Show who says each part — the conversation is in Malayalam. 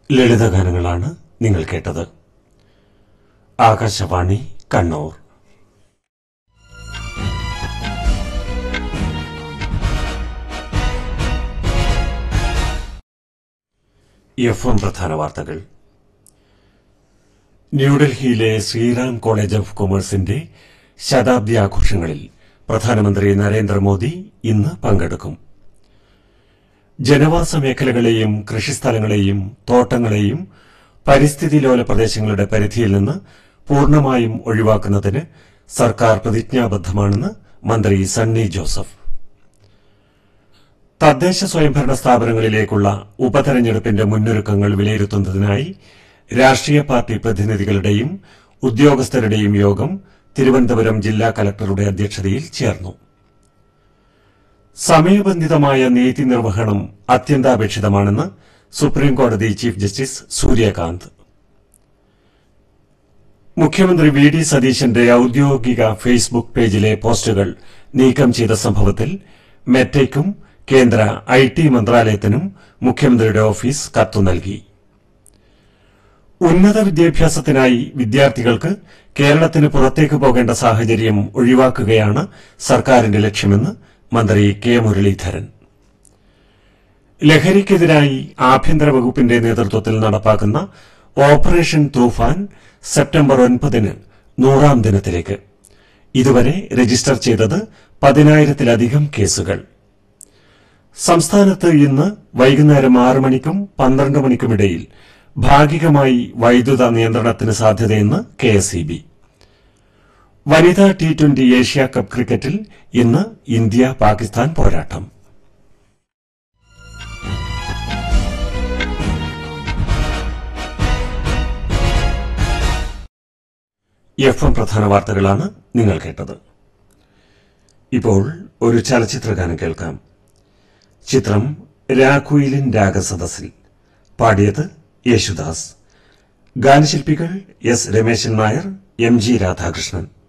Speaker 1: ലളിതഗാനങ്ങളാണ് നിങ്ങൾ കേട്ടത് ആകാശവാണി കണ്ണൂർ എഫ് എം പ്രധാന വാർത്തകൾ ന്യൂഡൽഹിയിലെ ശ്രീറാം കോളേജ് ഓഫ് കൊമേഴ്സിന്റെ ശതാബ്ദി ആഘോഷങ്ങളിൽ പ്രധാനമന്ത്രി നരേന്ദ്രമോദി ഇന്ന് പങ്കെടുക്കും ജനവാസ മേഖലകളെയും കൃഷിസ്ഥലങ്ങളെയും തോട്ടങ്ങളെയും പരിസ്ഥിതി ലോല പ്രദേശങ്ങളുടെ പരിധിയിൽ നിന്ന് പൂർണ്ണമായും ഒഴിവാക്കുന്നതിന് സർക്കാർ പ്രതിജ്ഞാബദ്ധമാണെന്ന് മന്ത്രി സണ്ണി ജോസഫ് തദ്ദേശ സ്വയംഭരണ സ്ഥാപനങ്ങളിലേക്കുള്ള ഉപതെരഞ്ഞെടുപ്പിന്റെ മുന്നൊരുക്കങ്ങൾ വിലയിരുത്തുന്നതിനായി രാഷ്ട്രീയ പാർട്ടി പ്രതിനിധികളുടെയും ഉദ്യോഗസ്ഥരുടെയും യോഗം തിരുവനന്തപുരം ജില്ലാ കലക്ടറുടെ അധ്യക്ഷതയിൽ ചേർന്നു സമയബന്ധിതമായ നീതി നിർവഹണം അത്യന്താപേക്ഷിതമാണെന്ന് സുപ്രീംകോടതി ചീഫ് ജസ്റ്റിസ് സൂര്യകാന്ത് മുഖ്യമന്ത്രി വി ഡി സതീശന്റെ ഔദ്യോഗിക ഫേസ്ബുക്ക് പേജിലെ പോസ്റ്റുകൾ നീക്കം ചെയ്ത സംഭവത്തിൽ മെറ്റയ്ക്കും കേന്ദ്ര ഐ ടി മന്ത്രാലയത്തിനും മുഖ്യമന്ത്രിയുടെ ഓഫീസ് കത്തു നൽകി ഉന്നത വിദ്യാഭ്യാസത്തിനായി വിദ്യാർത്ഥികൾക്ക് കേരളത്തിന് പുറത്തേക്ക് പോകേണ്ട സാഹചര്യം ഒഴിവാക്കുകയാണ് സർക്കാരിന്റെ ലക്ഷ്യമെന്ന് മന്ത്രി കെ മുരളീധരൻ ലഹരിക്കെതിരായി ആഭ്യന്തര വകുപ്പിന്റെ നേതൃത്വത്തിൽ നടപ്പാക്കുന്ന ഓപ്പറേഷൻ തൂഫാൻ സെപ്റ്റംബർ ഒൻപതിന് നൂറാം ദിനത്തിലേക്ക് ഇതുവരെ രജിസ്റ്റർ ചെയ്തത് പതിനായിരത്തിലധികം കേസുകൾ സംസ്ഥാനത്ത് ഇന്ന് വൈകുന്നേരം ആറ് മണിക്കും പന്ത്രണ്ട് മണിക്കുമിടയിൽ ഭാഗികമായി വൈദ്യുത നിയന്ത്രണത്തിന് സാധ്യതയെന്ന് കെ എസ് ഇ ബി വനിതാ ടി ട്വന്റി ഏഷ്യ കപ്പ് ക്രിക്കറ്റിൽ ഇന്ന് ഇന്ത്യ പാകിസ്ഥാൻ പോരാട്ടം എഫ് എം പ്രധാന വാർത്തകളാണ് നിങ്ങൾ കേട്ടത് ഇപ്പോൾ ഒരു ചലച്ചിത്രഗാനം കേൾക്കാം ചിത്രം രാഖുയിലിൻ രാഗസദസ്സിൽ പാടിയത് യേശുദാസ് ഗാനശില്പികൾ S Rameshan Nair M G Radhakrishnan